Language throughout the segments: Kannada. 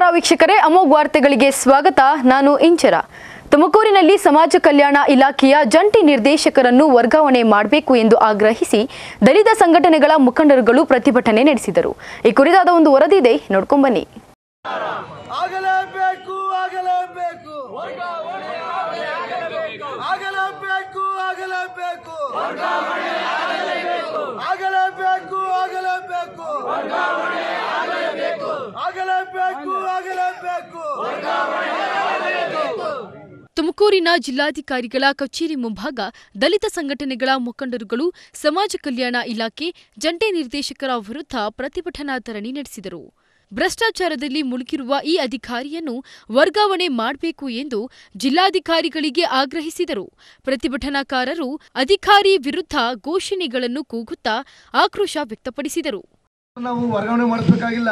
ವೀಕ್ಷಕರೇ ಅಮೋಘ್ ವಾರ್ತೆಗಳಿಗೆ ಸ್ವಾಗತ ನಾನು ಇಂಚರ ತುಮಕೂರಿನಲ್ಲಿ ಸಮಾಜ ಕಲ್ಯಾಣ ಇಲಾಖೆಯ ಜಂಟಿ ನಿರ್ದೇಶಕರನ್ನು ವರ್ಗಾವಣೆ ಮಾಡಬೇಕು ಎಂದು ಆಗ್ರಹಿಸಿ ದಲಿತ ಸಂಘಟನೆಗಳ ಮುಖಂಡರುಗಳು ಪ್ರತಿಭಟನೆ ನಡೆಸಿದರು ಈ ಕುರಿತಾದ ಒಂದು ವರದಿ ಇದೆ ನೋಡ್ಕೊಂಬನ್ನಿ ಆಗಲೇಬೇಕು ಆಗಲೇಬೇಕು ಆಗಲೇಬೇಕು ಆಗಲೇಬೇಕು ಆಗಲೇಬೇಕು ಆಗಲೇಬೇಕು ಆಗಲೇಬೇಕು ಆಗಲೇಬೇಕು ತುಮಕೂರಿನ ಜಿಲ್ಲಾಧಿಕಾರಿಗಳ ಕಚೇರಿ ಮುಂಭಾಗ ದಲಿತ ಸಂಘಟನೆಗಳ ಮುಖಂಡರುಗಳು ಸಮಾಜ ಕಲ್ಯಾಣ ಇಲಾಖೆ ಜಂಟಿ ನಿರ್ದೇಶಕರ ವಿರುದ್ಧ ಪ್ರತಿಭಟನಾ ಧರಣಿ ನಡೆಸಿದರು ಭ್ರಷ್ಟಾಚಾರದಲ್ಲಿ ಮುಳುಗಿರುವ ಈ ಅಧಿಕಾರಿಯನ್ನು ವರ್ಗಾವಣೆ ಮಾಡಬೇಕು ಎಂದು ಜಿಲ್ಲಾಧಿಕಾರಿಗಳಿಗೆ ಆಗ್ರಹಿಸಿದರು ಪ್ರತಿಭಟನಾಕಾರರು ಅಧಿಕಾರಿ ವಿರುದ್ಧ ಘೋಷಣೆಗಳನ್ನು ಕೂಗುತ್ತಾ ಆಕ್ರೋಶ ವ್ಯಕ್ತಪಡಿಸಿದರು ನಾವು ವರ್ಗಾವಣೆ ಮಾಡಿಸ್ಬೇಕಾಗಿಲ್ಲ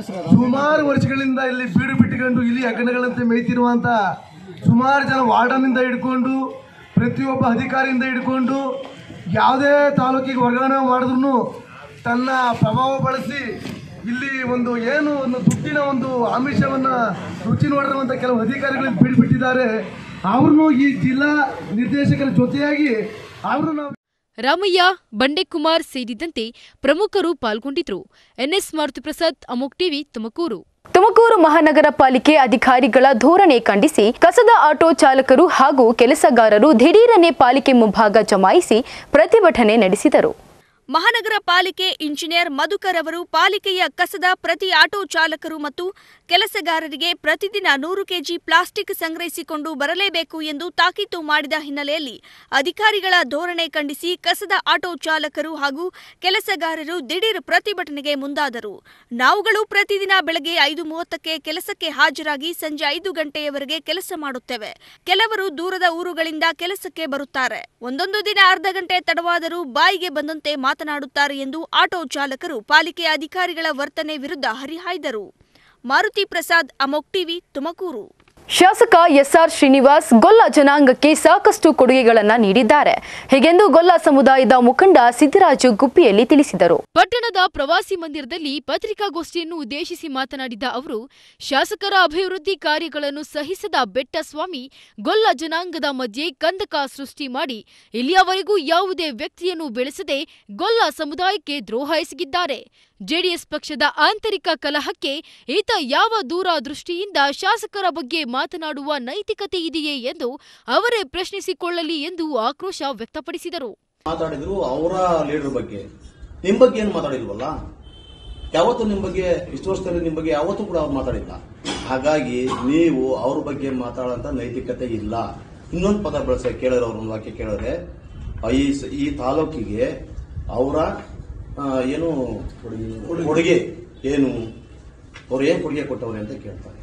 ಸುಮಾರು ವರ್ಷಗಳಿಂದ ಇಲ್ಲಿ ಬೀಡು ಬಿಟ್ಟುಕೊಂಡು ಇಲ್ಲಿ ಅಗಣಗಳಂತೆ ಮೇಯ್ತಿರುವಂತ ಸುಮಾರು ಜನ ವಾರ್ಡನ್ನಿಂದ ಹಿಡ್ಕೊಂಡು ಪ್ರತಿಯೊಬ್ಬ ಅಧಿಕಾರಿಯಿಂದ ಹಿಡ್ಕೊಂಡು ಯಾವುದೇ ತಾಲೂಕಿಗೆ ವರ್ಗಾವಣೆ ಮಾಡಿದ್ರು ತನ್ನ ಪ್ರಭಾವ ಬಳಸಿ ಇಲ್ಲಿ ಒಂದು ಏನು ಒಂದು ದುಡ್ಡಿನ ಒಂದು ಆಮಿಷವನ್ನ ರುಚಿ ನೋಡಿರುವಂತ ಕೆಲವು ಅಧಿಕಾರಿಗಳು ಬೀಡು ಬಿಟ್ಟಿದ್ದಾರೆ ಅವ್ರನ್ನು ಈ ಜಿಲ್ಲಾ ನಿರ್ದೇಶಕರ ಜೊತೆಯಾಗಿ ಅವ್ರನ್ನು ನಾವು ರಾಮಯ್ಯ ಬಂಡೆಕುಮಾರ್ ಸೇರಿದಂತೆ ಪ್ರಮುಖರು ಪಾಲ್ಗೊಂಡಿದ್ರು ಎನ್ಎಸ್ ಮಾರುತಿಪ್ರಸಾದ್ ಅಮೋಕ್ ಟಿವಿ ತುಮಕೂರು ತುಮಕೂರು ಮಹಾನಗರ ಪಾಲಿಕೆ ಅಧಿಕಾರಿಗಳ ಧೋರಣೆ ಖಂಡಿಸಿ ಕಸದ ಆಟೋ ಚಾಲಕರು ಹಾಗೂ ಕೆಲಸಗಾರರು ದಿಢೀರನೆ ಪಾಲಿಕೆ ಮುಂಭಾಗ ಜಮಾಯಿಸಿ ಪ್ರತಿಭಟನೆ ನಡೆಸಿದರು ಮಹಾನಗರ ಪಾಲಿಕೆ ಇಂಜಿನಿಯರ್ ಮಧುಕರ್ ಅವರು ಪಾಲಿಕೆಯ ಕಸದ ಪ್ರತಿ ಆಟೋ ಚಾಲಕರು ಮತ್ತು ಕೆಲಸಗಾರರಿಗೆ ಪ್ರತಿದಿನ ನೂರು ಕೆಜಿ ಪ್ಲಾಸ್ಟಿಕ್ ಸಂಗ್ರಹಿಸಿಕೊಂಡು ಬರಲೇಬೇಕು ಎಂದು ತಾಕೀತು ಮಾಡಿದ ಹಿನ್ನೆಲೆಯಲ್ಲಿ ಅಧಿಕಾರಿಗಳ ಧೋರಣೆ ಖಂಡಿಸಿ ಕಸದ ಆಟೋ ಚಾಲಕರು ಹಾಗೂ ಕೆಲಸಗಾರರು ದಿಢೀರ್ ಪ್ರತಿಭಟನೆಗೆ ಮುಂದಾದರು ನಾವುಗಳು ಪ್ರತಿದಿನ ಬೆಳಗ್ಗೆ ಐದು ಮೂವತ್ತಕ್ಕೆ ಕೆಲಸಕ್ಕೆ ಹಾಜರಾಗಿ ಸಂಜೆ ಐದು ಗಂಟೆಯವರೆಗೆ ಕೆಲಸ ಮಾಡುತ್ತೇವೆ ಕೆಲವರು ದೂರದ ಊರುಗಳಿಂದ ಕೆಲಸಕ್ಕೆ ಬರುತ್ತಾರೆ ಒಂದೊಂದು ದಿನ ಅರ್ಧ ಗಂಟೆ ತಡವಾದರೂ ಬಾಯಿಗೆ ಬಂದಂತೆ ಮಾತನಾಡುತ್ತಾರೆ ಎಂದು ಆಟೋ ಚಾಲಕರು ಪಾಲಿಕೆ ಅಧಿಕಾರಿಗಳ ವರ್ತನೆ ವಿರುದ್ಧ ಹರಿಹಾಯ್ದರು ಮಾರುತಿ ಪ್ರಸಾದ್ ಅಮೋಕ್ ಟಿವಿ ತುಮಕೂರು ಶಾಸಕ ಎಸ್ಆರ್ ಶ್ರೀನಿವಾಸ್ ಗೊಲ್ಲ ಜನಾಂಗಕ್ಕೆ ಸಾಕಷ್ಟು ಕೊಡುಗೆಗಳನ್ನು ನೀಡಿದ್ದಾರೆ ಹೀಗೆಂದು ಗೊಲ್ಲ ಸಮುದಾಯದ ಮುಖಂಡ ಸಿದ್ದರಾಜು ಗುಬ್ಬಿಯಲ್ಲಿ ತಿಳಿಸಿದರು ಪಟ್ಟಣದ ಪ್ರವಾಸಿ ಮಂದಿರದಲ್ಲಿ ಪತ್ರಿಕಾಗೋಷ್ಠಿಯನ್ನು ಉದ್ದೇಶಿಸಿ ಮಾತನಾಡಿದ ಅವರು ಶಾಸಕರ ಅಭಿವೃದ್ಧಿ ಕಾರ್ಯಗಳನ್ನು ಸಹಿಸದ ಬೆಟ್ಟಸ್ವಾಮಿ ಗೊಲ್ಲ ಜನಾಂಗದ ಮಧ್ಯೆ ಕಂದಕ ಸೃಷ್ಟಿ ಮಾಡಿ ಇಲ್ಲಿಯವರೆಗೂ ಯಾವುದೇ ವ್ಯಕ್ತಿಯನ್ನು ಬೆಳೆಸದೆ ಗೊಲ್ಲ ಸಮುದಾಯಕ್ಕೆ ದ್ರೋಹ ಎಸಗಿದ್ದಾರೆ ಜೆಡಿಎಸ್ ಪಕ್ಷದ ಆಂತರಿಕ ಕಲಹಕ್ಕೆ ಈತ ಯಾವ ದೂರದೃಷ್ಟಿಯಿಂದ ಶಾಸಕರ ಬಗ್ಗೆ ಮಾತನಾಡುವ ನೈತಿಕತೆ ಇದೆಯೇ ಎಂದು ಅವರೇ ಪ್ರಶ್ನಿಸಿಕೊಳ್ಳಲಿ ಎಂದು ಆಕ್ರೋಶ ವ್ಯಕ್ತಪಡಿಸಿದರು ಮಾತಾಡಿದ್ರು ಅವರ ಲೀಡರ್ ಬಗ್ಗೆ ನಿಮ್ ಬಗ್ಗೆ ಏನು ಮಾತಾಡಿಲ್ವಲ್ಲ ಯಾವತ್ತು ನಿಮ್ ಬಗ್ಗೆ ಇಷ್ಟು ವರ್ಷದಲ್ಲಿ ನಿಮ್ ಬಗ್ಗೆ ಯಾವತ್ತೂ ಕೂಡ ಅವ್ರು ಮಾತಾಡಿಲ್ಲ ಹಾಗಾಗಿ ನೀವು ಅವ್ರ ಬಗ್ಗೆ ಮಾತಾಡೋಂತ ನೈತಿಕತೆ ಇಲ್ಲ ಇನ್ನೊಂದು ಪದ ಬಳಸ ಕೇಳಿದ್ರೆ ಅವ್ರ ಒಂದು ವಾಕ್ಯ ಕೇಳಿದ್ರೆ ಈ ಸ- ಈ ತಾಲೂಕಿಗೆ ಅವರ ಏನು ಕೊಡುಗೆ ಏನು ಅವ್ರು ಏನ್ ಕೊಡುಗೆ ಕೊಟ್ಟವ್ರೆ ಅಂತ ಕೇಳ್ತಾರೆ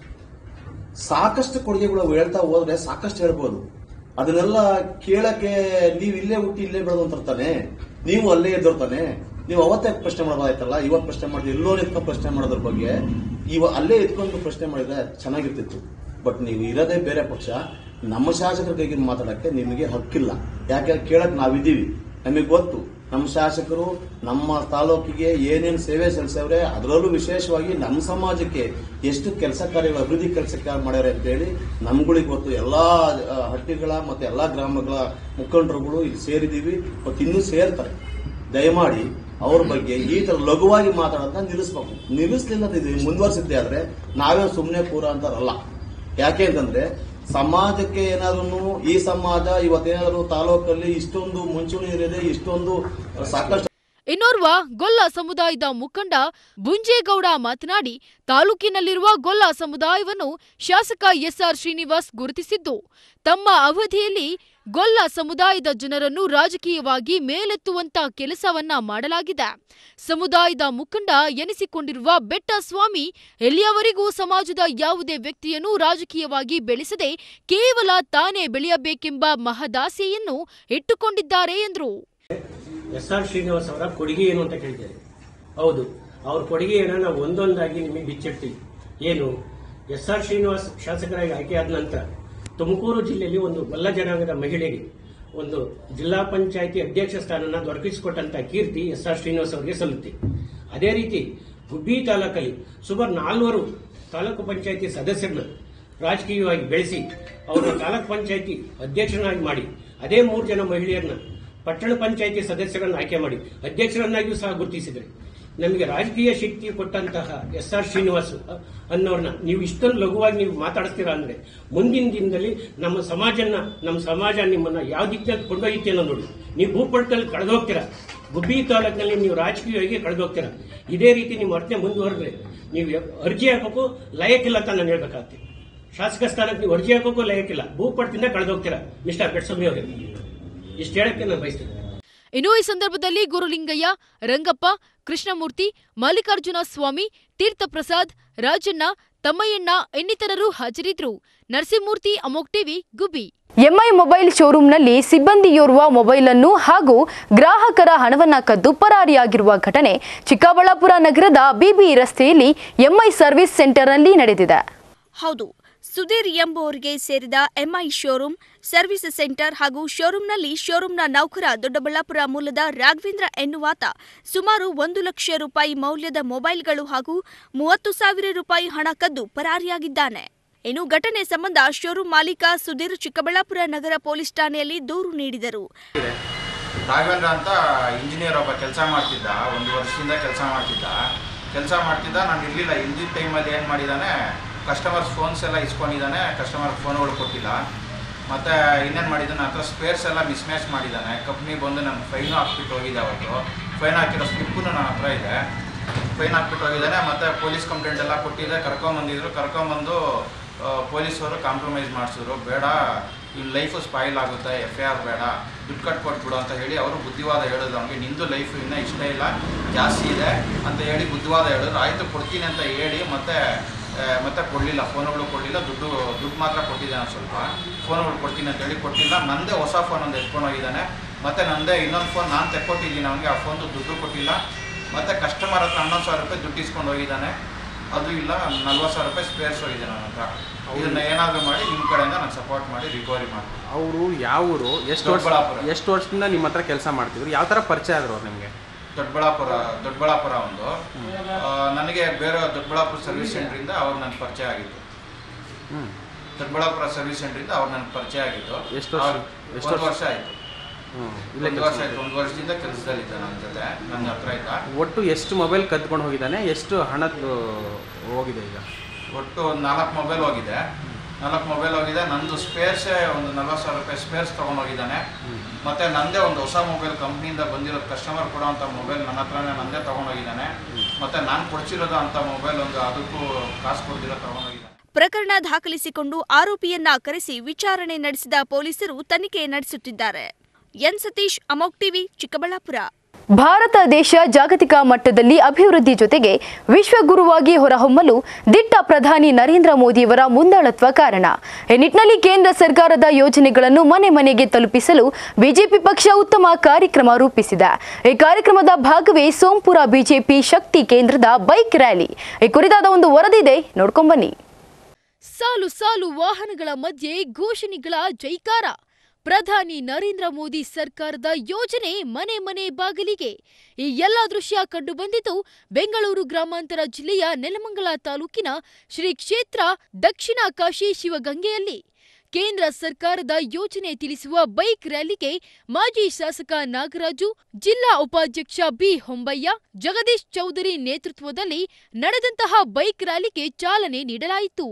ಸಾಕಷ್ಟು ಕೊಡುಗೆಗಳು ಅವು ಹೇಳ್ತಾ ಹೋದ್ರೆ ಸಾಕಷ್ಟು ಹೇಳ್ಬೋದು ಅದನ್ನೆಲ್ಲ ಕೇಳಕ್ಕೆ ನೀವು ಇಲ್ಲೇ ಹುಟ್ಟಿ ಇಲ್ಲೇ ಬೆಳೆದಂತಾನೆ ನೀವು ಅಲ್ಲೇ ಎದ್ದೋರ್ತಾನೆ ನೀವು ಅವತ್ತೇ ಪ್ರಶ್ನೆ ಮಾಡೋದಾಯ್ತಲ್ಲ ಇವತ್ತು ಪ್ರಶ್ನೆ ಮಾಡಿದ್ರೆ ಎಲ್ಲೋ ನಿಂತ್ಕೊಂಡು ಪ್ರಶ್ನೆ ಮಾಡೋದ್ರ ಬಗ್ಗೆ ಇವ ಅಲ್ಲೇ ಎತ್ಕೊಂಡು ಪ್ರಶ್ನೆ ಮಾಡಿದ್ರೆ ಚೆನ್ನಾಗಿರ್ತಿತ್ತು ಬಟ್ ನೀವು ಇರೋದೇ ಬೇರೆ ಪಕ್ಷ ನಮ್ಮ ಶಾಸಕರ ಕೈಗೆ ಮಾತಾಡಕ್ಕೆ ನಿಮಗೆ ಹಕ್ಕಿಲ್ಲ ಯಾಕೆ ಕೇಳಕ್ ನಾವಿದ್ದೀವಿ ನಮಗೆ ಗೊತ್ತು ನಮ್ಮ ಶಾಸಕರು ನಮ್ಮ ತಾಲೂಕಿಗೆ ಏನೇನು ಸೇವೆ ಸಲ್ಲಿಸವ್ರೆ ಅದರಲ್ಲೂ ವಿಶೇಷವಾಗಿ ನಮ್ಮ ಸಮಾಜಕ್ಕೆ ಎಷ್ಟು ಕೆಲಸ ಕಾರ್ಯಗಳು ಅಭಿವೃದ್ಧಿ ಕೆಲಸ ಕಾರ್ಯ ಮಾಡ್ಯಾರೆ ಅಂತೇಳಿ ನಮ್ಗಳಿಗೆ ಗೊತ್ತು ಎಲ್ಲಾ ಆ, ಹಟ್ಟಿಗಳ ಮತ್ತೆ ಎಲ್ಲಾ ಗ್ರಾಮಗಳ ಮುಖಂಡರುಗಳು ಇಲ್ಲಿ ಸೇರಿದೀವಿ ಮತ್ತು ಇನ್ನೂ ಸೇರ್ತಾರೆ ದಯಮಾಡಿ ಅವ್ರ ಬಗ್ಗೆ ಈ ತರ ಲಘುವಾಗಿ ಮಾತಾಡೋದನ್ನ ನಿಲ್ಲಿಸ್ಬೇಕು ನಿಲ್ಲಿಸ್ಲಿಲ್ಲ ಅಂತ ಇದು ಮುಂದುವರಿಸಿದ್ದೆ ಆದ್ರೆ ನಾವೇ ಸುಮ್ಮನೆ ಪೂರ ಅಂತಾರಲ್ಲ ಯಾಕೆ ಅಂತಂದ್ರೆ ಸಮಾಜಕ್ಕೆ ಏನಾದ್ರು ಈ ಸಮಾಜ ಇವತ್ತೇನಾದ್ರು ತಾಲೂಕಲ್ಲಿ ಇಷ್ಟೊಂದು ಮುಂಚೂಣಿ ಇರಿದೆ ಇಷ್ಟೊಂದು ಸಾಕಷ್ಟು ಇನ್ನೋರ್ವ ಗೊಲ್ಲ ಸಮುದಾಯದ ಮುಖಂಡ ಬುಂಜೇಗೌಡ ಮಾತನಾಡಿ ತಾಲೂಕಿನಲ್ಲಿರುವ ಗೊಲ್ಲ ಸಮುದಾಯವನ್ನು ಶಾಸಕ ಎಸ್ಆರ್ ಶ್ರೀನಿವಾಸ್ ಗುರುತಿಸಿದ್ದು ತಮ್ಮ ಅವಧಿಯಲ್ಲಿ ಗೊಲ್ಲ ಸಮುದಾಯದ ಜನರನ್ನು ರಾಜಕೀಯವಾಗಿ ಮೇಲೆತ್ತುವಂತ ಕೆಲಸವನ್ನ ಮಾಡಲಾಗಿದೆ ಸಮುದಾಯದ ಮುಖಂಡ ಎನಿಸಿಕೊಂಡಿರುವ ಬೆಟ್ಟಸ್ವಾಮಿ ಎಲ್ಲಿಯವರೆಗೂ ಸಮಾಜದ ಯಾವುದೇ ವ್ಯಕ್ತಿಯನ್ನು ರಾಜಕೀಯವಾಗಿ ಬೆಳೆಸದೆ ಕೇವಲ ತಾನೇ ಬೆಳೆಯಬೇಕೆಂಬ ಮಹದಾಸೆಯನ್ನು ಇಟ್ಟುಕೊಂಡಿದ್ದಾರೆ ಎಂದರು ಎಸ್ ಆರ್ ಶ್ರೀನಿವಾಸ್ ಅವರ ಕೊಡುಗೆ ಏನು ಅಂತ ಕೇಳಿದ್ದೇವೆ ಹೌದು ಅವ್ರ ಕೊಡುಗೆಯನ್ನು ನಾವು ಒಂದೊಂದಾಗಿ ನಿಮಗೆ ಬಿಚ್ಚಿಡ್ತೀವಿ ಏನು ಎಸ್ ಆರ್ ಶ್ರೀನಿವಾಸ್ ಶಾಸಕರಾಗಿ ಆಯ್ಕೆಯಾದ ನಂತರ ತುಮಕೂರು ಜಿಲ್ಲೆಯಲ್ಲಿ ಒಂದು ಗೊಲ್ಲ ಜನಾಂಗದ ಮಹಿಳೆಗೆ ಒಂದು ಜಿಲ್ಲಾ ಪಂಚಾಯಿತಿ ಅಧ್ಯಕ್ಷ ಸ್ಥಾನನ ದೊರಕಿಸಿಕೊಟ್ಟಂತ ಕೀರ್ತಿ ಎಸ್ ಆರ್ ಶ್ರೀನಿವಾಸ್ ಅವರಿಗೆ ಸಲ್ಲುತ್ತೆ ಅದೇ ರೀತಿ ಗುಬ್ಬಿ ತಾಲೂಕಲ್ಲಿ ಸುಮಾರು ನಾಲ್ವರು ತಾಲೂಕು ಪಂಚಾಯತಿ ಸದಸ್ಯರನ್ನ ರಾಜಕೀಯವಾಗಿ ಬೆಳೆಸಿ ಅವರನ್ನ ತಾಲೂಕು ಪಂಚಾಯತಿ ಅಧ್ಯಕ್ಷರನ್ನಾಗಿ ಮಾಡಿ ಅದೇ ಮೂರು ಜನ ಮಹಿಳೆಯರನ್ನ ಪಟ್ಟಣ ಪಂಚಾಯತಿ ಸದಸ್ಯರನ್ನ ಆಯ್ಕೆ ಮಾಡಿ ಅಧ್ಯಕ್ಷರನ್ನಾಗಿಯೂ ಸಹ ಗುರುತಿಸಿದ್ರೆ ನಮಗೆ ರಾಜಕೀಯ ಶಕ್ತಿ ಕೊಟ್ಟಂತಹ ಎಸ್ ಆರ್ ಶ್ರೀನಿವಾಸ್ ಅನ್ನೋರ್ನ ನೀವು ಇಷ್ಟೊಂದು ಲಘುವಾಗಿ ನೀವು ಮಾತಾಡ್ತೀರಾ ಅಂದ್ರೆ ಮುಂದಿನ ದಿನದಲ್ಲಿ ನಮ್ಮ ಸಮಾಜನ ನಮ್ಮ ಸಮಾಜ ನಿಮ್ಮನ್ನ ಯಾವ ದಿಕ್ಕಿನಲ್ಲಿ ಕೊಂಡೊಯ್ಯುತ್ತೆ ಅನ್ನೋ ನೋಡಿ ನೀವು ಭೂಪಟದಲ್ಲಿ ಕಳೆದೋಗ್ತೀರಾ ಗುಬ್ಬಿ ತಾಲೂಕಿನಲ್ಲಿ ನೀವು ರಾಜಕೀಯವಾಗಿ ಕಳೆದೋಗ್ತೀರಾ ಇದೇ ರೀತಿ ನಿಮ್ಮ ವರ್ತನೆ ಮುಂದುವರೆದ್ರೆ ನೀವು ಅರ್ಜಿ ಹಾಕೋಕ್ಕೂ ಲಯಕ್ಕಿಲ್ಲ ಅಂತ ನಾನು ಹೇಳ್ಬೇಕಾಗ್ತದೆ ಶಾಸಕ ಸ್ಥಾನಕ್ಕೆ ನೀವು ಅರ್ಜಿ ಹಾಕೋಕ್ಕೂ ಲಯಕ್ಕಿಲ್ಲ ಭೂಪಟದಿಂದ ಕಳೆದೋಗ್ತೀರಾ ಮಿಸ್ಟರ್ ಬೆಟ್ಸ್ವಾಮಿ ಅವರೇ ಇಷ್ಟು ಹೇಳಕ್ಕೆ ನಾನು ಬಯಸ್ತೇನೆ ಇನ್ನು ಈ ಸಂದರ್ಭದಲ್ಲಿ ಗುರುಲಿಂಗಯ್ಯ ರಂಗಪ್ಪ ಕೃಷ್ಣಮೂರ್ತಿ ಮಲ್ಲಿಕಾರ್ಜುನ ಸ್ವಾಮಿ ತೀರ್ಥಪ್ರಸಾದ್ ರಾಜಣ್ಣ ತಮ್ಮಯ್ಯಣ್ಣ ಇನ್ನಿತರರು ಹಾಜರಿದ್ದರು ನರಸಿಂಹಮೂರ್ತಿ ಅಮೋಕ್ ಟಿವಿ ಗುಬ್ಬಿ ಎಂಐ ಮೊಬೈಲ್ ಶೋರೂಂನಲ್ಲಿ ಸಿಬ್ಬಂದಿಯೋರ್ವ ಮೊಬೈಲ್ ಅನ್ನು ಹಾಗೂ ಗ್ರಾಹಕರ ಹಣವನ್ನ ಕದ್ದು ಪರಾರಿಯಾಗಿರುವ ಘಟನೆ ಚಿಕ್ಕಬಳ್ಳಾಪುರ ನಗರದ ಬಿಬಿ ರಸ್ತೆಯಲ್ಲಿ ಎಂಐ ಸರ್ವಿಸ್ ಸೆಂಟರ್ನಲ್ಲಿ ನಡೆದಿದೆ ಹೌದು ಸುಧೀರ್ ಎಂಬುವರಿಗೆ ಸೇರಿದ ಎಂಐ ಶೋರೂಮ್ ಸರ್ವಿಸ್ ಸೆಂಟರ್ ಹಾಗೂ ಶೋರೂಂನಲ್ಲಿ ಶೋರೂಂನ ನೌಕರ ದೊಡ್ಡಬಳ್ಳಾಪುರ ಮೂಲದ ರಾಘವೇಂದ್ರ ಎನ್ನುವಾತ ಸುಮಾರು ಒಂದು ಲಕ್ಷ ರೂಪಾಯಿ ಮೌಲ್ಯದ ಮೊಬೈಲ್ಗಳು ಹಾಗೂ ಮೂವತ್ತು ಸಾವಿರ ರೂಪಾಯಿ ಹಣ ಕದ್ದು ಪರಾರಿಯಾಗಿದ್ದಾನೆ ಇನ್ನು ಘಟನೆ ಸಂಬಂಧ ಶೋರೂಂ ಮಾಲೀಕ ಸುಧೀರ್ ಚಿಕ್ಕಬಳ್ಳಾಪುರ ನಗರ ಪೊಲೀಸ್ ಠಾಣೆಯಲ್ಲಿ ದೂರು ನೀಡಿದರು ರಾಘವೇಂದ್ರ ಅಂತ ಇಂಜಿನಿಯರ್ ಒಬ್ಬ ಕೆಲಸ ಮಾಡ್ತಿದ್ದ ಒಂದು ವರ್ಷದಿಂದ ಕೆಲಸ ಮಾಡ್ತಿದ್ದ ಕೆಲಸ ಮಾಡ್ತಿದ್ದ ನಾನು ಇರಲಿಲ್ಲ ಹಿಂದಿನ ಟೈಮಲ್ಲಿ ಏನು ಮಾಡಿದ್ದಾನೆ ಕಸ್ಟಮರ್ಸ್ ಫೋನ್ಸ್ ಎಲ್ಲ ಇಸ್ಕೊಂಡಿದ್ದಾನೆ ಕಸ್ಟಮರ್ ಫೋನ್ಗಳು ಕೊಟ್ಟಿಲ್ಲ ಮತ್ತು ಇನ್ನೇನು ಮಾಡಿದ್ದಾನೆ ಹತ್ರ ಸ್ಪೇರ್ಸ್ ಎಲ್ಲ ಮಿಸ್ಮ್ಯಾಚ್ ಮಾಡಿದ್ದಾನೆ ಕಂಪ್ನಿ ಬಂದು ನನ್ನ ಫೈನು ಹಾಕ್ಬಿಟ್ಟು ಹೋಗಿದೆ ಅವತ್ತು ಫೈನ್ ಹಾಕಿರೋ ಸ್ಲಿಪ್ಪು ನನ್ನ ಹತ್ರ ಇದೆ ಫೈನ್ ಹಾಕ್ಬಿಟ್ಟು ಹೋಗಿದ್ದಾನೆ ಮತ್ತು ಪೊಲೀಸ್ ಕಂಪ್ಲೇಂಟ್ ಎಲ್ಲ ಕೊಟ್ಟಿದ್ದೆ ಕರ್ಕೊಂಬಂದಿದ್ರು ಕರ್ಕೊಂಬಂದು ಪೊಲೀಸವರು ಕಾಂಪ್ರಮೈಸ್ ಮಾಡಿಸಿದ್ರು ಬೇಡ ಇಲ್ಲಿ ಲೈಫು ಸ್ಪಾಯಿಲ್ ಆಗುತ್ತೆ ಎಫ್ ಐ ಆರ್ ಬೇಡ ದುಡ್ಡು ಕಟ್ಕೊಟ್ಬಿಡು ಅಂತ ಹೇಳಿ ಅವರು ಬುದ್ಧಿವಾದ ಹೇಳಿದ್ರು ಅವ್ನಿಗೆ ನಿಂದು ಲೈಫ್ ಇನ್ನೂ ಇಷ್ಟ ಇಲ್ಲ ಜಾಸ್ತಿ ಇದೆ ಅಂತ ಹೇಳಿ ಬುದ್ಧಿವಾದ ಹೇಳಿದ್ರು ಆಯಿತು ಕೊಡ್ತೀನಿ ಅಂತ ಹೇಳಿ ಮತ್ತೆ ಆ, ಮತ್ತೆ ಕೊಡಲಿಲ್ಲ ಫೋನುಗಳು ಕೊಡಲಿಲ್ಲ ದುಡ್ಡು ದುಡ್ಡು ಮಾತ್ರ ಕೊಟ್ಟಿದ್ದಾನೆ ಸ್ವಲ್ಪ ಫೋನುಗಳು ಕೊಡ್ತೀನಿ ಅಂತ ಹೇಳಿ ಕೊಟ್ಟಿಲ್ಲ ನಂದೇ ಹೊಸ ಫೋನ್ ಒಂದು ಎತ್ಕೊಂಡು ಹೋಗಿದ್ದಾನೆ ಮತ್ತು ನಂದೇ ಇನ್ನೊಂದು ಫೋನ್ ನಾನು ತೆಕ್ಕೊಟ್ಟಿದ್ದೀನಿ ಅವನಿಗೆ ಆ ಫೋನ್ದು ದುಡ್ಡು ಕೊಟ್ಟಿಲ್ಲ ಮತ್ತು ಕಸ್ಟಮರ್ ಹತ್ರ ಹನ್ನೊಂದು ಸಾವಿರ ರೂಪಾಯಿ ದುಡ್ಡು ಇಸ್ಕೊಂಡು ಹೋಗಿದ್ದಾನೆ ಅದು ಇಲ್ಲ ನಲ್ವತ್ತು ಸಾವಿರ ರೂಪಾಯಿ ಸ್ಪೇರ್ಸ್ ಹೋಗಿದೆ ನನ್ನ ಹತ್ರ ಇದನ್ನ ಏನಾದರೂ ಮಾಡಿ ನಿಮ್ಮ ಕಡೆಯಿಂದ ನಾನು ಸಪೋರ್ಟ್ ಮಾಡಿ ರಿಕವರಿ ಮಾಡ್ತೀನಿ ಅವರು ಯಾವ ಊರು ಎಷ್ಟು ವರ್ಷ ದೊಡ್ಡಬಳ್ಳಾಪುರ. ಎಷ್ಟು ವರ್ಷದಿಂದ ನಿಮ್ಮ ಹತ್ರ ಕೆಲಸ ಮಾಡ್ತಿದ್ರು ಯಾವ ಥರ ಪರಿಚಯ ಆದರು ಅವ್ರು ನಿಮಗೆ ದೊಡ್ಡಬಳ್ಳಾಪುರ ದೊಡ್ಡಬಳ್ಳಾಪುರ ಒಂದು ಆ, ನನಗೆ ಬೇರೆ ದೊಡ್ಡಬಳ್ಳಾಪುರ ಸರ್ವಿಸ್ ಸೆಂಟ್ರಿಂದ ಅವ್ರು ನನ್ನ ಪರಿಚಯ ಆಗಿದ್ದು ಹ್ಞೂ ದೊಡ್ಡಬಳ್ಳಾಪುರ ಸರ್ವಿಸ್ ಸೆಂಟ್ರಿಂದ ಅವ್ರು ನನ್ನ ಪರಿಚಯ ಆಗಿದ್ದು ಎಷ್ಟು ವರ್ಷ? ಅವ್ರು- ಎಷ್ಟು ಒಂದು ವರ್ಷ? ವರ್ಷ ಆಯಿತು ಹ್ಞೂ ಇಲ್ಲೇ ಒಂದು ಕೆಲಸ ವರ್ಷ ಆಯಿತು ಒಂದು ವರ್ಷದಿಂದ ಕೆಲಸದಲ್ಲಿದ್ದ ನನ್ನ ಜೊತೆ ನನ್ನ ಹತ್ರ ಇದ್ದ ಒಟ್ಟು ಎಷ್ಟು ಮೊಬೈಲ್ ಕದ್ಕೊಂಡು ಹೋಗಿದ್ದಾನೆ ಎಷ್ಟು ಹಣದ್ದು ಹೋಗಿದೆ ಈಗ ಒಟ್ಟು ಒಂದು ನಾಲ್ಕು ಮೊಬೈಲ್ ಹೋಗಿದೆ ನಾಲ್ಕು ಮೊಬೈಲ್ ಹೋಗಿದೆ ನಂದು ಸ್ಪೇರ್ಸೇ ಒಂದು ನಲ್ವತ್ತು ಸಾವಿರ ರೂಪಾಯಿ ಸ್ಪೇರ್ಸ್ ತೊಗೊಂಡೋಗಿದ್ದಾನೆ ಮತ್ತು ನಂದೇ ಒಂದು ಹೊಸ ಮೊಬೈಲ್ ಕಂಪ್ನಿಯಿಂದ ಬಂದಿರೋ ಕಸ್ಟಮರ್ ಕೊಡೋವಂಥ ಮೊಬೈಲ್ ನನ್ನ ಹತ್ರನೇ ನಂದೇ ತೊಗೊಂಡೋಗಿದ್ದಾನೆ ಮತ್ತು ನಾನು ಕೊಡ್ಸಿರೋದು ಅಂಥ ಮೊಬೈಲ್ ಒಂದು ಅದಕ್ಕೂ ಕಾಸು ಕೊಡ್ದಿರೋ ತೊಗೊಂಡೋಗಿದ್ದಾನೆ ಪ್ರಕರಣ ದಾಖಲಿಸಿಕೊಂಡು ಆರೋಪಿಯನ್ನ ಕರೆಸಿ ವಿಚಾರಣೆ ನಡೆಸಿದ ಪೊಲೀಸರು ತನಿಖೆ ನಡೆಸುತ್ತಿದ್ದಾರೆ ಎನ್ ಸತೀಶ್ ಅಮೋಕ್ ಟಿವಿ ಚಿಕ್ಕಬಳ್ಳಾಪುರ ಭಾರತ ದೇಶ ಜಾಗತಿಕ ಮಟ್ಟದಲ್ಲಿ ಅಭಿವೃದ್ಧಿ ಜೊತೆಗೆ ವಿಶ್ವಗುರುವಾಗಿ ಹೊರಹೊಮ್ಮಲು ದಿಟ್ಟ ಪ್ರಧಾನಿ ನರೇಂದ್ರ ಮೋದಿಯವರ ಮುಂದಾಳತ್ವ ಕಾರಣ ಈ ನಿಟ್ಟಿನಲ್ಲಿ ಕೇಂದ್ರ ಸರ್ಕಾರದ ಯೋಜನೆಗಳನ್ನು ಮನೆ ಮನೆಗೆ ತಲುಪಿಸಲು ಬಿಜೆಪಿ ಪಕ್ಷ ಉತ್ತಮ ಕಾರ್ಯಕ್ರಮ ರೂಪಿಸಿದೆ ಈ ಕಾರ್ಯಕ್ರಮದ ಭಾಗವೇ ಸೋಂಪುರ ಬಿಜೆಪಿ ಶಕ್ತಿ ಕೇಂದ್ರದ ಬೈಕ್ ರ್ಯಾಲಿ ಈ ಕುರಿತಾದ ಒಂದು ವರದಿದೆ ನೋಡ್ಕೊಂಬನ್ನಿ ಸಾಲು ಸಾಲು ವಾಹನಗಳ ಮಧ್ಯೆ ಘೋಷಣೆಗಳ ಜೈಕಾರ ಪ್ರಧಾನಿ ನರೇಂದ್ರ ಮೋದಿ ಸರ್ಕಾರದ ಯೋಜನೆ ಮನೆ ಮನೆ ಬಾಗಿಲಿಗೆ ಈ ಎಲ್ಲ ದೃಶ್ಯ ಕಂಡುಬಂದಿದ್ದು ಬೆಂಗಳೂರು ಗ್ರಾಮಾಂತರ ಜಿಲ್ಲೆಯ ನೆಲಮಂಗಲ ತಾಲೂಕಿನ ಶ್ರೀ ಕ್ಷೇತ್ರ ದಕ್ಷಿಣ ಕಾಶಿ ಶಿವಗಂಗೆಯಲ್ಲಿ ಕೇಂದ್ರ ಸರ್ಕಾರದ ಯೋಜನೆ ತಿಳಿಸುವ ಬೈಕ್ ರ್ಯಾಲಿಗೆ ಮಾಜಿ ಶಾಸಕ ನಾಗರಾಜು ಜಿಲ್ಲಾ ಉಪಾಧ್ಯಕ್ಷ ಬಿ ಹೊಂಬಯ್ಯ ಜಗದೀಶ್ ಚೌಧರಿ ನೇತೃತ್ವದಲ್ಲಿ ನಡೆದಂತಹ ಬೈಕ್ ರ್ಯಾಲಿಗೆ ಚಾಲನೆ ನೀಡಲಾಯಿತು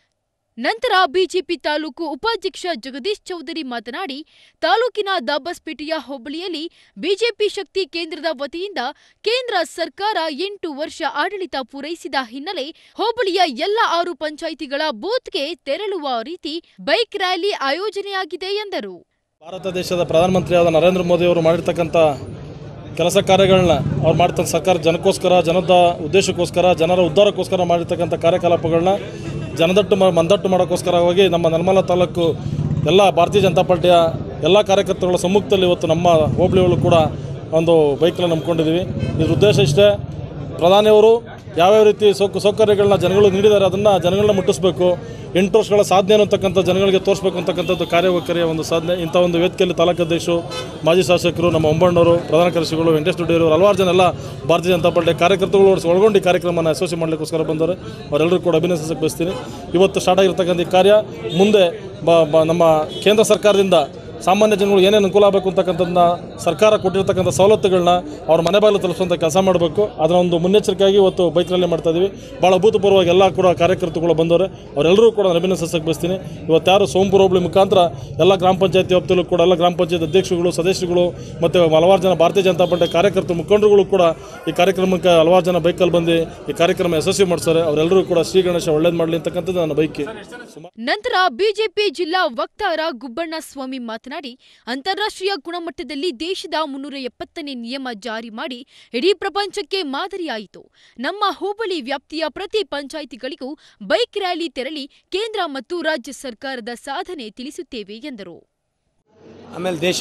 ನಂತರ ಬಿಜೆಪಿ ತಾಲೂಕು ಉಪಾಧ್ಯಕ್ಷ ಜಗದೀಶ್ ಚೌಧರಿ ಮಾತನಾಡಿ ತಾಲೂಕಿನ ದಾಬಸ್ಪೇಟೆಯ ಹೋಬಳಿಯಲ್ಲಿ ಬಿಜೆಪಿ ಶಕ್ತಿ ಕೇಂದ್ರದ ವತಿಯಿಂದ ಕೇಂದ್ರ ಸರ್ಕಾರ ಎಂಟು ವರ್ಷ ಆಡಳಿತ ಪೂರೈಸಿದ ಹಿನ್ನೆಲೆ ಹೋಬಳಿಯ ಎಲ್ಲ ಆರು ಪಂಚಾಯಿತಿಗಳ ಬೂತ್ಗೆ ತೆರಳುವ ರೀತಿ ಬೈಕ್ ರ್ಯಾಲಿ ಆಯೋಜನೆಯಾಗಿದೆ ಎಂದರು ಭಾರತ ದೇಶದ ಪ್ರಧಾನಮಂತ್ರಿಯಾದ ನರೇಂದ್ರ ಮೋದಿ ಅವರು ಮಾಡಿರ್ತಕ್ಕಂಥ ಕೆಲಸ ಕಾರ್ಯಗಳನ್ನ ಅವ್ರು ಮಾಡ್ತಕ್ಕಂಥ ಸರ್ಕಾರ ಜನಕ್ಕೋಸ್ಕರ ಜನದ ಉದ್ದೇಶಕ್ಕೋಸ್ಕರ ಜನರ ಉದ್ಧಾರಕ್ಕೋಸ್ಕರ ಮಾಡಿರ್ತಕ್ಕಂಥ ಕಾರ್ಯಕಲಾಪಗಳನ್ನ ಜನದಟ್ಟು ಮ- ಮಂದಟ್ಟು ಮಾಡೋಕ್ಕೋಸ್ಕರವಾಗಿ ನಮ್ಮ ನೆಲಮಲ ತಾಲೂಕು ಎಲ್ಲ ಭಾರತೀಯ ಜನತಾ ಪಾರ್ಟಿಯ ಎಲ್ಲ ಕಾರ್ಯಕರ್ತರುಗಳ ಸಮ್ಮುಖದಲ್ಲಿ ಇವತ್ತು ನಮ್ಮ ಹೋಬಳಿಗಳು ಕೂಡ ಒಂದು ಬೈಕನ್ನು ನಂಬ್ಕೊಂಡಿದ್ದೀವಿ ಇದ್ರ ಉದ್ದೇಶ ಇಷ್ಟೇ ಪ್ರಧಾನಿಯವರು ಯಾವ್ಯಾವ ರೀತಿ ಸೌಕ ಸೌಕರ್ಯಗಳನ್ನ ಜನಗಳು ನೀಡಿದ್ದಾರೆ ಅದನ್ನು ಜನಗಳನ್ನ ಮುಟ್ಟಿಸ್ಬೇಕು ಎಂಟು ವರ್ಷಗಳ ಸಾಧನೆ ಅನ್ನತಕ್ಕಂಥ ಜನಗಳಿಗೆ ತೋರಿಸ್ಬೇಕು ಅಂತಕ್ಕಂಥದ್ದು ಕಾರ್ಯವೈಖರಿಯ ಒಂದು ಸಾಧನೆ ಇಂಥ ಒಂದು ವೇದಿಕೆಯಲ್ಲಿ ತಾಲೂಕಾಧ್ಯಕ್ಷರು ಮಾಜಿ ಶಾಸಕರು ನಮ್ಮ ಒಂಬಣ್ಣವರು ಪ್ರಧಾನ ಕಾರ್ಯದರ್ಶಿಗಳು ವೆಂಕಟೇಶ್ ದುಡ್ಡಿಯವರು ಹಲವಾರು ಜನ ಎಲ್ಲ ಭಾರತೀಯ ಜನತಾ ಪಾರ್ಟಿ ಕಾರ್ಯಕರ್ತರುಗಳು ಒಳಗೊಂಡು ಈ ಕಾರ್ಯಕ್ರಮನ ಯಶಸ್ವಿ ಮಾಡಲಿಕ್ಕೋಸ್ಕರ ಬಂದವರು ಅವರೆಲ್ಲರೂ ಕೂಡ ಅಭಿನಂದಿಸಕ್ಕೆ ಬಯಸ್ತೀನಿ ಇವತ್ತು ಸ್ಟಾರ್ಟ್ ಆಗಿರ್ತಕ್ಕಂಥ ಈ ಕಾರ್ಯ ಮುಂದೆ ಬ ಬ- ನಮ್ಮ ಕೇಂದ್ರ ಸರ್ಕಾರದಿಂದ ಸಾಮಾನ್ಯ ಜನಗಳು ಏನೇನು ಅನುಕೂಲ ಆಗಬೇಕು ಅಂತಕ್ಕಂಥದ್ದನ್ನ ಸರ್ಕಾರ ಕೊಟ್ಟಿರ್ತಕ್ಕಂಥ ಸವಲತ್ತುಗಳನ್ನ ಅವ್ರ ಮನೆ ಬಾಗಿಲು ತಲುಪಿಸುವಂಥ ಕೆಲಸ ಮಾಡಬೇಕು ಅದರ ಒಂದು ಮುನ್ನೆಚ್ಚರಿಕೆಯಾಗಿ ಇವತ್ತು ಬೈಕ್ ರ್ಯಾಲಿ ಮಾಡ್ತಾ ಇದ್ದೀವಿ ಭಾಳ ಅಭೂತಪೂರ್ವವಾಗಿ ಎಲ್ಲ ಕೂಡ ಕಾರ್ಯಕರ್ತರುಗಳು ಬಂದವರು ಅವರೆಲ್ಲರೂ ಕೂಡ ನಾನು ಅಭಿನಂದಿಸಕ್ಕೆ ಬಯಸ್ತೀನಿ ಇವತ್ತು ಯಾರು ಸೋಂಪುರ ಹೋಬಳಿ ಮುಖಾಂತರ ಎಲ್ಲ ಗ್ರಾಮ ಪಂಚಾಯತಿ ವ್ಯಾಪ್ತಿಯಲ್ಲೂ ಕೂಡ ಎಲ್ಲ ಗ್ರಾಮ ಪಂಚಾಯತ್ ಅಧ್ಯಕ್ಷರುಗಳು ಸದಸ್ಯರುಗಳು ಮತ್ತು ಹಲವಾರು ಜನ ಭಾರತೀಯ ಜನತಾ ಪಾರ್ಟಿ ಕಾರ್ಯಕರ್ತರು ಮುಖಂಡರುಗಳು ಕೂಡ ಈ ಕಾರ್ಯಕ್ರಮಕ್ಕೆ ಹಲವಾರು ಜನ ಬೈಕಲ್ಲಿ ಬಂದು ಈ ಕಾರ್ಯಕ್ರಮ ಯಶಸ್ವಿ ಮಾಡ್ತಾರೆ ಅವರೆಲ್ಲರೂ ಕೂಡ ಶ್ರೀ ಗಣೇಶ ಒಳ್ಳೇದು ಮಾಡಲಿ ಅಂತಕ್ಕಂಥದ್ದು ನನ್ನ ಬೈಕಿ ನಂತರ ಬಿಜೆಪಿ ಜಿಲ್ಲಾ ವಕ್ತಾರ ಗುಬ್ಬಣ್ಣ ಸ್ವಾಮಿ ಮಾತನಾಡಿ ಅಂತಾರಾಷ್ಟ್ರೀಯ ಗುಣಮಟ್ಟದಲ್ಲಿ ದೇಶದ ಮುನ್ನೂರ ಎಪ್ಪತ್ತನೇ ನಿಯಮ ಜಾರಿ ಮಾಡಿ ಇಡೀ ಪ್ರಪಂಚಕ್ಕೆ ಮಾದರಿಯಾಯಿತು ನಮ್ಮ ಹೋಬಳಿ ವ್ಯಾಪ್ತಿಯ ಪ್ರತಿ ಪಂಚಾಯಿತಿಗಳಿಗೂ ಬೈಕ್ ರ್ಯಾಲಿ ತೆರಳಿ ಕೇಂದ್ರ ಮತ್ತು ರಾಜ್ಯ ಸರ್ಕಾರದ ಸಾಧನೆ ತಿಳಿಸುತ್ತೇವೆ ಎಂದರು ಆಮೇಲೆ ದೇಶ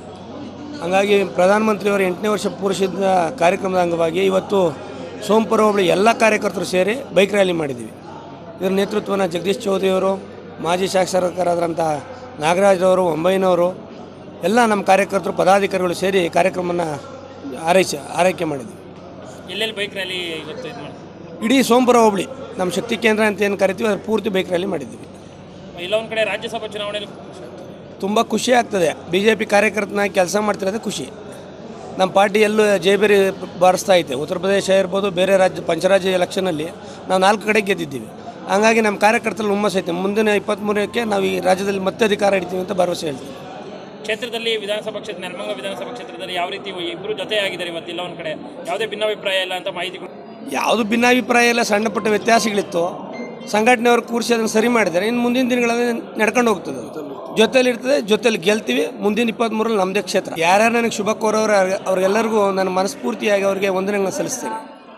ಹಂಗಾಗಿ ಪ್ರಧಾನಮಂತ್ರಿಯವರ ಎಂಟನೇ ವರ್ಷ ಪೂರೈಸಿದ ಕಾರ್ಯಕ್ರಮದ ಅಂಗವಾಗಿ ಇವತ್ತು ಸೋಂಪುರ ಹೋಬಳಿ ಎಲ್ಲ ಕಾರ್ಯಕರ್ತರು ಸೇರಿ ಬೈಕ್ ರ್ಯಾಲಿ ಮಾಡಿದ್ದೀವಿ ಇದರ ನೇತೃತ್ವನ ಜಗದೀಶ್ ಚೌಧರಿಯವರು ಮಾಜಿ ಶಾಸಕರಾದಂಥ ನಾಗರಾಜ್ರವರು ಒಂಬೈನವರು ಎಲ್ಲ ನಮ್ಮ ಕಾರ್ಯಕರ್ತರು ಪದಾಧಿಕಾರಿಗಳು ಸೇರಿ ಕಾರ್ಯಕ್ರಮನ ಆರೈಸಿ ಆರೈಕೆ ಮಾಡಿದ್ವಿ ಎಲ್ಲೆಲ್ಲಿ ಬೈಕ್ ರ್ಯಾಲಿ ಇವತ್ತು ಇದು ಮಾಡಿ ಇಡೀ ಸೋಂಪುರ ಹೋಬಳಿ ನಮ್ಮ ಶಕ್ತಿ ಕೇಂದ್ರ ಅಂತ ಏನು ಕರಿತೀವಿ ಅದ್ರ ಪೂರ್ತಿ ಬೈಕ್ ರ್ಯಾಲಿ ಮಾಡಿದ್ದೀವಿ ಇಲ್ಲ ಒಂದು ಕಡೆ ರಾಜ್ಯಸಭಾ ಚುನಾವಣೆಯಲ್ಲಿ ತುಂಬ ಖುಷಿ ಆಗ್ತದೆ ಬಿ ಜೆ ಪಿ ಕಾರ್ಯಕರ್ತನಾಗಿ ಕೆಲಸ ಮಾಡ್ತಿರೋದೇ ಖುಷಿ ನಮ್ಮ ಪಾರ್ಟಿ ಎಲ್ಲೂ ಜಯಬೇರಿ ಬಾರಿಸ್ತಾ ಐತೆ ಉತ್ತರ ಪ್ರದೇಶ ಇರ್ಬೋದು ಬೇರೆ ರಾಜ್ಯ ಪಂಚರಾಜ್ಯ ಎಲೆಕ್ಷನಲ್ಲಿ ನಾವು ನಾಲ್ಕು ಕಡೆ ಗೆದ್ದಿದ್ದೀವಿ ಹಂಗಾಗಿ ನಮ್ಮ ಕಾರ್ಯಕರ್ತರಲ್ಲಿ ಹುಮ್ಮಸ್ ಐತೆ ಮುಂದಿನ ಇಪ್ಪತ್ತ್ಮೂರಕ್ಕೆ ನಾವು ಈ ರಾಜ್ಯದಲ್ಲಿ ಮತ್ತೆ ಅಧಿಕಾರ ಹಿಡಿತೀವಿ ಅಂತ ಭರವಸೆ ಹೇಳ್ತೀವಿ ಕ್ಷೇತ್ರದಲ್ಲಿ ವಿಧಾನಸಭಾ ಕ್ಷೇತ್ರ ನೆಲಮಂಗ ವಿಧಾನಸಭಾ ಕ್ಷೇತ್ರದಲ್ಲಿ ಯಾವ ರೀತಿ ಇಬ್ಬರು ಜೊತೆ ಆಗಿದ್ದಾರೆ ಇವತ್ತು ಇಲ್ಲ ಒಂದು ಕಡೆ ಯಾವುದೇ ಭಿನ್ನಾಭಿಪ್ರಾಯ ಇಲ್ಲ ಅಂತ ಮಾಹಿತಿ ಕೊಡಿ. ಯಾವುದು ಭಿನ್ನಾಭಿಪ್ರಾಯ ಇಲ್ಲ ಸಣ್ಣ ಪುಟ್ಟ ವ್ಯತ್ಯಾಸಗಳಿತ್ತು ಸಂಘಟನೆಯವರು ಕೂರಿಸಿ ಅದನ್ನು ಸರಿ ಮಾಡಿದ್ದಾರೆ ಇನ್ನು ಮುಂದಿನ ದಿನಗಳಲ್ಲಿ ನಡ್ಕೊಂಡು ಹೋಗ್ತದೆ ಅದು. ಜೊತೆಲಿ ಇರ್ತದೆ ಜೊತೆಲಿ ಗೆಲ್ತೀವಿ ಮುಂದಿನ ಇಪ್ಪತ್ತ್ಮೂರಲ್ಲಿ ನಮ್ಮದೇ ಕ್ಷೇತ್ರ ಯಾರ್ಯಾರು ನನಗೆ ಶುಭ ಕೋರೋರು ಅವ್ರಿಗೆಲ್ಲರಿಗೂ ನಾನು ಮನಸ್ಫೂರ್ತಿಯಾಗಿ ಅವರಿಗೆ ವಂದನೆಗಳನ್ನ ಸಲ್ಲಿಸ್ತೀನಿ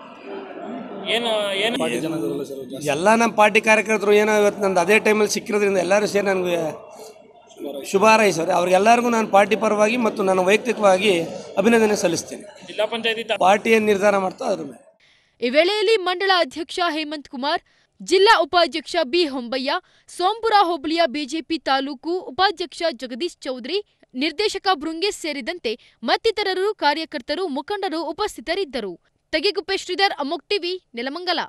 ಏನು ಏನು ಎಲ್ಲ ನಮ್ಮ ಪಾರ್ಟಿ ಕಾರ್ಯಕರ್ತರು ಏನೋ ಇವತ್ತು ನಂದು ಅದೇ ಟೈಮಲ್ಲಿ ಸಿಕ್ಕಿರೋದ್ರಿಂದ ಎಲ್ಲರೂ ಸೇರಿ ನನಗೆ ಶುಭ ಹಾರೈಸೋರೆ ಅವ್ರಿಗೆಲ್ಲರಿಗೂ ನಾನು ಪಾರ್ಟಿ ಪರವಾಗಿ ಮತ್ತು ನಾನು ವೈಯಕ್ತಿಕವಾಗಿ ಅಭಿನಂದನೆ ಸಲ್ಲಿಸ್ತೇನೆ ಜಿಲ್ಲಾ ಪಂಚಾಯತಿ ಪಾರ್ಟಿ ಏನು ನಿರ್ಧಾರ ಮಾಡ್ತೋ ಅದ್ರ ಮೇಲೆ ಈ ವೇಳೆಯಲ್ಲಿ ಮಂಡಳ ಅಧ್ಯಕ್ಷ ಹೇಮಂತ್ ಕುಮಾರ್ ಜಿಲ್ಲಾ ಉಪಾಧ್ಯಕ್ಷ ಬಿ ಹೊಂಬಯ್ಯ ಸೋಂಪುರ ಹೋಬಳಿಯ ಬಿಜೆಪಿ ತಾಲೂಕು ಉಪಾಧ್ಯಕ್ಷ ಜಗದೀಶ್ ಚೌಧರಿ ನಿರ್ದೇಶಕ ಬೃಂಗೇಶ್ ಸೇರಿದಂತೆ ಮತ್ತಿತರರು ಕಾರ್ಯಕರ್ತರು ಮುಖಂಡರು ಉಪಸ್ಥಿತರಿದ್ದರು ತೆಗೆಗುಪ್ಪೆ ಶ್ರೀಧರ್ ಅಮೋಕ್ ಟಿವಿ ನೆಲಮಂಗಲ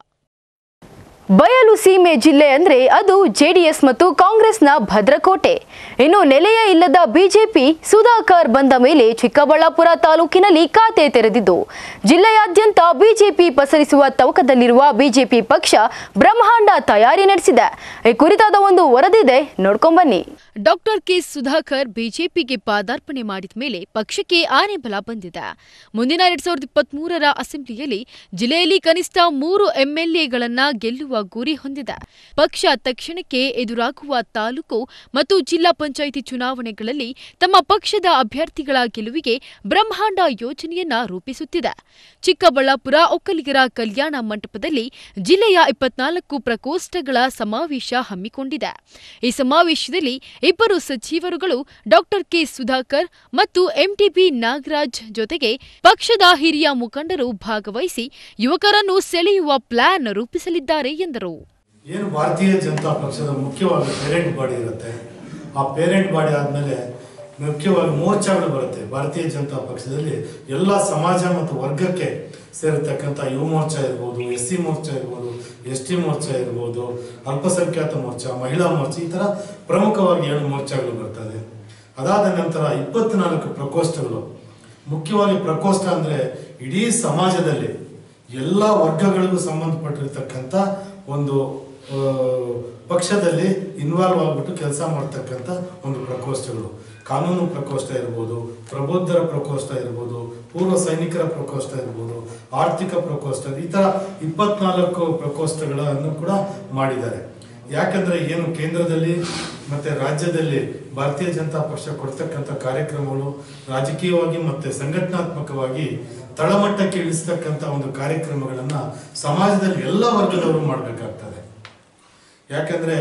ಬಯಲು ಸೀಮೆ ಜಿಲ್ಲೆ ಅಂದ್ರೆ ಅದು ಜೆಡಿಎಸ್ ಮತ್ತು ಕಾಂಗ್ರೆಸ್ನ ಭದ್ರಕೋಟೆ ಇನ್ನು ನೆಲೆಯೇ ಇಲ್ಲದ ಬಿಜೆಪಿ ಸುಧಾಕರ್ ಬಂದ ಮೇಲೆ ಚಿಕ್ಕಬಳ್ಳಾಪುರ ತಾಲೂಕಿನಲ್ಲಿ ಖಾತೆ ತೆರೆದಿದ್ದು ಜಿಲ್ಲೆಯಾದ್ಯಂತ ಬಿಜೆಪಿ ಪಸರಿಸುವ ತವಕದಲ್ಲಿರುವ ಬಿಜೆಪಿ ಪಕ್ಷ ಬ್ರಹ್ಮಾಂಡ ತಯಾರಿ ನಡೆಸಿದೆ ಈ ಕುರಿತಾದ ಒಂದು ವರದಿದೆ ನೋಡ್ಕೊಂಬನ್ನಿ ಡಾಕ್ಟರ್ ಕೆ ಸುಧಾಕರ್ ಬಿಜೆಪಿಗೆ ಪಾದಾರ್ಪಣೆ ಮಾಡಿದ ಮೇಲೆ ಪಕ್ಷಕ್ಕೆ ಆನೆ ಬಲ ಬಂದಿದೆ ಮುಂದಿನ ಎರಡ್ ಸಾವಿರದ ಇಪ್ಪತ್ತ್ ಮೂರರ ಅಸೆಂಬ್ಲಿಯಲ್ಲಿ ಜಿಲ್ಲೆಯಲ್ಲಿ ಕನಿಷ್ಠ ಮೂರು ಎಂಎಲ್ಎಗಳನ್ನ ಗೆಲ್ಲುವ ಗುರಿ ಹೊಂದಿದೆ ಪಕ್ಷ ತಕ್ಷಣಕ್ಕೆ ಎದುರಾಗುವ ತಾಲೂಕು ಮತ್ತು ಜಿಲ್ಲಾ ಪಂಚಾಯಿತಿ ಚುನಾವಣೆಗಳಲ್ಲಿ ತಮ್ಮ ಪಕ್ಷದ ಅಭ್ಯರ್ಥಿಗಳ ಗೆಲುವಿಗೆ ಬ್ರಹ್ಮಾಂಡ ಯೋಜನೆಯನ್ನ ರೂಪಿಸುತ್ತಿದೆ ಚಿಕ್ಕಬಳ್ಳಾಪುರ ಒಕ್ಕಲಿಗರ ಕಲ್ಯಾಣ ಮಂಟಪದಲ್ಲಿ ಜಿಲ್ಲೆಯ ಇಪ್ಪತ್ನಾಲ್ಕು ಪ್ರಕೋಷ್ಠಗಳ ಸಮಾವೇಶ ಹಮ್ಮಿಕೊಂಡಿದೆ ಈ ಸಮಾವೇಶದಲ್ಲಿ ಇಬ್ಬರು ಸಚಿವರುಗಳು ಡಾಕ್ಟರ್ ಕೆ ಸುಧಾಕರ್ ಮತ್ತು ಎಂಟಿಬಿ ನಾಗರಾಜ್ ಜೊತೆಗೆ ಪಕ್ಷದ ಹಿರಿಯ ಮುಖಂಡರು ಭಾಗವಹಿಸಿ ಯುವಕರನ್ನು ಸೆಳೆಯುವ ಪ್ಲಾನ್ ರೂಪಿಸಲಿದ್ದಾರೆ ಎಂದರು ಏನು ಭಾರತೀಯ ಜನತಾ ಪಕ್ಷದ ಮುಖ್ಯವಾದ ಪೇರೆಂಟ್ ಬಾಡಿ ಇರುತ್ತೆ ಆ ಪೇರೆಂಟ್ ಬಾಡಿ ಆದಮೇಲೆ ಮುಖ್ಯವಾಗಿ ಮೋರ್ಚಾಗಳು ಬರುತ್ತೆ ಭಾರತೀಯ ಜನತಾ ಪಕ್ಷದಲ್ಲಿ ಎಲ್ಲ ಸಮಾಜ ಮತ್ತು ವರ್ಗಕ್ಕೆ ಸೇರಿರ್ತಕ್ಕಂಥ ಯುವ ಮೋರ್ಚಾ ಇರ್ಬೋದು ಎಸ್ ಸಿ ಮೋರ್ಚಾ ಇರ್ಬೋದು ಎಸ್ ಟಿ ಮೋರ್ಚಾ ಇರ್ಬೋದು ಅಲ್ಪಸಂಖ್ಯಾತ ಮೋರ್ಚಾ ಮಹಿಳಾ ಮೋರ್ಚಾ ಈ ಥರ ಪ್ರಮುಖವಾಗಿ ಏಳು ಮೋರ್ಚಾಗಳು ಬರ್ತದೆ ಅದಾದ ನಂತರ ಇಪ್ಪತ್ನಾಲ್ಕು ಪ್ರಕೋಷ್ಠಗಳು ಮುಖ್ಯವಾಗಿ ಪ್ರಕೋಷ್ಠ ಅಂದರೆ ಇಡೀ ಸಮಾಜದಲ್ಲಿ ಎಲ್ಲ ವರ್ಗಗಳಿಗೂ ಸಂಬಂಧಪಟ್ಟಿರ್ತಕ್ಕಂಥ ಒಂದು ಆ, ಪಕ್ಷದಲ್ಲಿ ಇನ್ವಾಲ್ವ್ ಆಗ್ಬಿಟ್ಟು ಕೆಲಸ ಮಾಡ್ತಕ್ಕಂಥ ಒಂದು ಪ್ರಕೋಷ್ಠಗಳು ಕಾನೂನು ಪ್ರಕೋಷ್ಠ ಇರ್ಬೋದು ಪ್ರಬುದ್ಧರ ಪ್ರಕೋಷ್ಠ ಇರ್ಬೋದು ಪೂರ್ವ ಸೈನಿಕರ ಪ್ರಕೋಷ್ಠ ಇರ್ಬೋದು ಆರ್ಥಿಕ ಪ್ರಕೋಷ್ಠ ಈ ಥರ ಇಪ್ಪತ್ನಾಲ್ಕು ಪ್ರಕೋಷ್ಠಗಳನ್ನು ಕೂಡ ಮಾಡಿದ್ದಾರೆ ಯಾಕಂದ್ರೆ ಏನು ಕೇಂದ್ರದಲ್ಲಿ ಮತ್ತೆ ರಾಜ್ಯದಲ್ಲಿ ಭಾರತೀಯ ಜನತಾ ಪಕ್ಷ ಕೊಡ್ತಕ್ಕಂಥ ಕಾರ್ಯಕ್ರಮಗಳು ರಾಜಕೀಯವಾಗಿ ಮತ್ತೆ ಸಂಘಟನಾತ್ಮಕವಾಗಿ ತಳಮಟ್ಟಕ್ಕೆ ಇಳಿಸ್ತಕ್ಕಂಥ ಒಂದು ಕಾರ್ಯಕ್ರಮಗಳನ್ನ ಸಮಾಜದಲ್ಲಿ ಎಲ್ಲ ವರ್ಗದವರು ಮಾಡಬೇಕಾಗ್ತದೆ ಯಾಕಂದ್ರೆ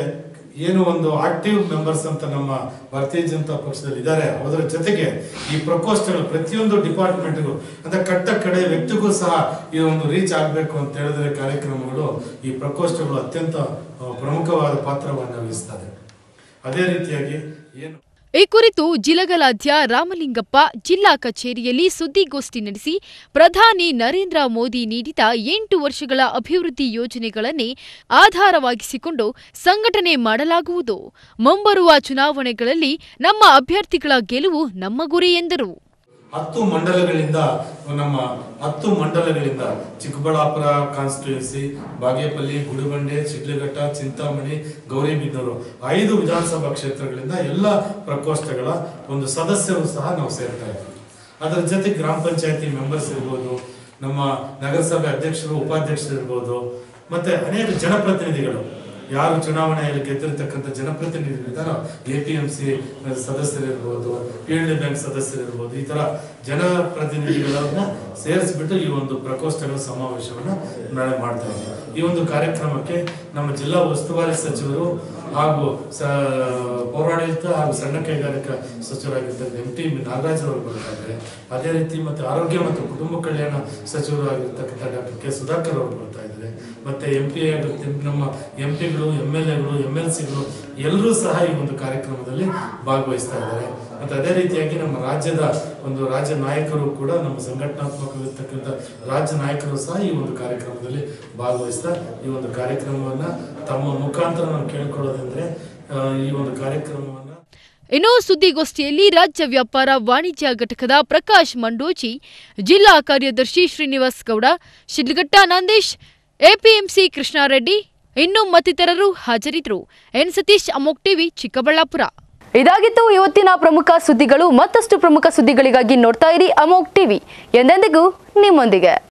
ಏನು ಒಂದು ಆಕ್ಟಿವ್ ಮೆಂಬರ್ಸ್ ಅಂತ ನಮ್ಮ ಭಾರತೀಯ ಜನತಾ ಪಕ್ಷದಲ್ಲಿ ಇದ್ದಾರೆ ಅದರ ಜೊತೆಗೆ ಈ ಪ್ರಕೋಷ್ಠಗಳು ಪ್ರತಿಯೊಂದು ಡಿಪಾರ್ಟ್ಮೆಂಟ್ಗೂ ಅಂದ್ರೆ ಕಟ್ಟ ಕಡೆ ವ್ಯಕ್ತಿಗೂ ಸಹ ಈ ಒಂದು ರೀಚ್ ಆಗಬೇಕು ಅಂತ ಹೇಳಿದ್ರೆ ಕಾರ್ಯಕ್ರಮಗಳು ಈ ಪ್ರಕೋಷ್ಠಗಳು ಅತ್ಯಂತ ಆ, ಪ್ರಮುಖವಾದ ಪಾತ್ರವನ್ನು ವಹಿಸ್ತದೆ ಅದೇ ರೀತಿಯಾಗಿ ಏನು ಈ ಕುರಿತು ಜಿಲಗಲಾಧ್ಯ ರಾಮಲಿಂಗಪ್ಪ ಜಿಲ್ಲಾ ಕಚೇರಿಯಲ್ಲಿ ಸುದ್ದಿಗೋಷ್ಠಿ ನಡೆಸಿ ಪ್ರಧಾನಿ ನರೇಂದ್ರ ಮೋದಿ ನೀಡಿದ ಎಂಟು ವರ್ಷಗಳ ಅಭಿವೃದ್ಧಿ ಯೋಜನೆಗಳನ್ನೇ ಆಧಾರವಾಗಿಸಿಕೊಂಡು ಸಂಘಟನೆ ಮಾಡಲಾಗುವುದು ಮುಂಬರುವ ಚುನಾವಣೆಗಳಲ್ಲಿ ನಮ್ಮ ಅಭ್ಯರ್ಥಿಗಳ ಗೆಲುವು ನಮ್ಮ ಗುರಿ ಎಂದರು ಹತ್ತು ಮಂಡಲಗಳಿಂದ ನಮ್ಮ ಹತ್ತು ಮಂಡಲಗಳಿಂದ ಚಿಕ್ಕಬಳ್ಳಾಪುರ ಕಾನ್ಸ್ಟಿಟ್ಯೂನ್ಸಿ ಬಾಗೇಪಲ್ಲಿ ಗುಡಿಬಂಡೆ ಶಿಡ್ಲಘಟ್ಟ ಚಿಂತಾಮಣಿ ಗೌರಿಬಿದನೂರು ಐದು ವಿಧಾನಸಭಾ ಕ್ಷೇತ್ರಗಳಿಂದ ಎಲ್ಲ ಪ್ರಕೋಷ್ಠಗಳ ಒಂದು ಸದಸ್ಯರು ಸಹ ನಾವು ಸೇರ್ತಾ ಇದ್ದೀವಿ ಅದರ ಜೊತೆ ಗ್ರಾಮ ಪಂಚಾಯತಿ ಮೆಂಬರ್ಸ್ ಇರ್ಬೋದು ನಮ್ಮ ನಗರಸಭೆ ಅಧ್ಯಕ್ಷರು ಉಪಾಧ್ಯಕ್ಷರು ಇರ್ಬೋದು ಮತ್ತೆ ಅನೇಕ ಜನಪ್ರತಿನಿಧಿಗಳು ಯಾರು ಚುನಾವಣೆಯಲ್ಲಿ ಗೆದ್ದಿರ್ತಕ್ಕಂಥ ಜನಪ್ರತಿನಿಧಿಗಳಿದ್ದಾರೋ ಎ ಪಿ ಎಂ ಸಿ ಸದಸ್ಯರಿರ್ಬೋದು ಪಿ ಎಲ್ ಡಿ ಬ್ಯಾಂಕ್ ಸದಸ್ಯರಿರ್ಬೋದು ಈ ತರ ಜನಪ್ರತಿನಿಧಿಗಳನ್ನ ಸೇರಿಸ್ಬಿಟ್ಟು ಈ ಒಂದು ಪ್ರಕೋಷ್ಠಗಳ ಸಮಾವೇಶವನ್ನ ನಾಳೆ ಮಾಡ್ತಾ ಇದ್ದೀವಿ ಈ ಒಂದು ಕಾರ್ಯಕ್ರಮಕ್ಕೆ ನಮ್ಮ ಜಿಲ್ಲಾ ಉಸ್ತುವಾರಿ ಸಚಿವರು ಹಾಗೂ ಸ ಪೌರಾಡಳಿತ ಹಾಗೂ ಸಣ್ಣ ಕೈಗಾರಿಕಾ ಸಚಿವರಾಗಿರ್ತಕ್ಕಂಥ ಎಂ ಟಿ ನಾಗರಾಜ್ ಅವರು ಬರ್ತಾ ಇದ್ದಾರೆ ಅದೇ ರೀತಿ ಮತ್ತೆ ಆರೋಗ್ಯ ಮತ್ತು ಕುಟುಂಬ ಕಲ್ಯಾಣ ಸಚಿವರು ಆಗಿರ್ತಕ್ಕಂಥ ಡಾಕ್ಟರ್ ಕೆ ಸುಧಾಕರ್ ಅವರು ಬರ್ತಾ ಇದ್ದಾರೆ ಮತ್ತೆ ಎಂ ಪಿ ನಮ್ಮ ಎಂ ಪಿಗಳು ಎಂ ಎಲ್ ಎಗಳು ಎಂ ಎಲ್ ಸಿಗಳು ಎಲ್ಲರೂ ಸಹ ಈ ಒಂದು ಕಾರ್ಯಕ್ರಮದಲ್ಲಿ ಭಾಗವಹಿಸ್ತಾ ಇದ್ದಾರೆ ಮತ್ತೆ ಅದೇ ರೀತಿಯಾಗಿ ನಮ್ಮ ರಾಜ್ಯದ ಒಂದು ರಾಜ್ಯ ನಾಯಕರು ಕೂಡ ನಮ್ಮ ಸಂಘಟನಾತ್ಮಕವಿರ್ತಕ್ಕಂಥ ರಾಜ್ಯ ನಾಯಕರು ಸಹ ಈ ಒಂದು ಕಾರ್ಯಕ್ರಮದಲ್ಲಿ ಭಾಗವಹಿಸ್ತಾ ಈ ಒಂದು ಕಾರ್ಯಕ್ರಮವನ್ನ ತಮ್ಮ ಮುಖಾಂತರ ನಾವು ಕೇಳ್ಕೊಳ್ಳೋದಂದ್ರೆ ಆ, ಈ ಒಂದು ಕಾರ್ಯಕ್ರಮವನ್ನ ಇನ್ನು ಸುದ್ದಿಗೋಷ್ಠಿಯಲ್ಲಿ ರಾಜ್ಯ ವ್ಯಾಪಾರ ವಾಣಿಜ್ಯ ಘಟಕದ ಪ್ರಕಾಶ್ ಮಂಡೋಜಿ ಜಿಲ್ಲಾ ಕಾರ್ಯದರ್ಶಿ ಶ್ರೀನಿವಾಸ್ ಗೌಡ ಶಿಡ್ಲಘಟ್ಟ ನಂದೀಶ್ ಎಪಿಎಂಸಿ ಕೃಷ್ಣಾರೆಡ್ಡಿ ಇನ್ನು ಮತ್ತಿತರರು ಹಾಜರಿದ್ದರು ಎನ್ ಸತೀಶ್ ಅಮೋಕ್ ಟಿವಿ ಚಿಕ್ಕಬಳ್ಳಾಪುರ ಇದಾಗಿತ್ತು ಇವತ್ತಿನ ಪ್ರಮುಖ ಸುದ್ದಿಗಳು ಮತ್ತಷ್ಟು ಪ್ರಮುಖ ಸುದ್ದಿಗಳಿಗಾಗಿ ನೋಡ್ತಾ ಇರಿ ಅಮೋಕ್ ಟಿವಿ ಎಂದೆಂದಿಗೂ ನಿಮ್ಮೊಂದಿಗೆ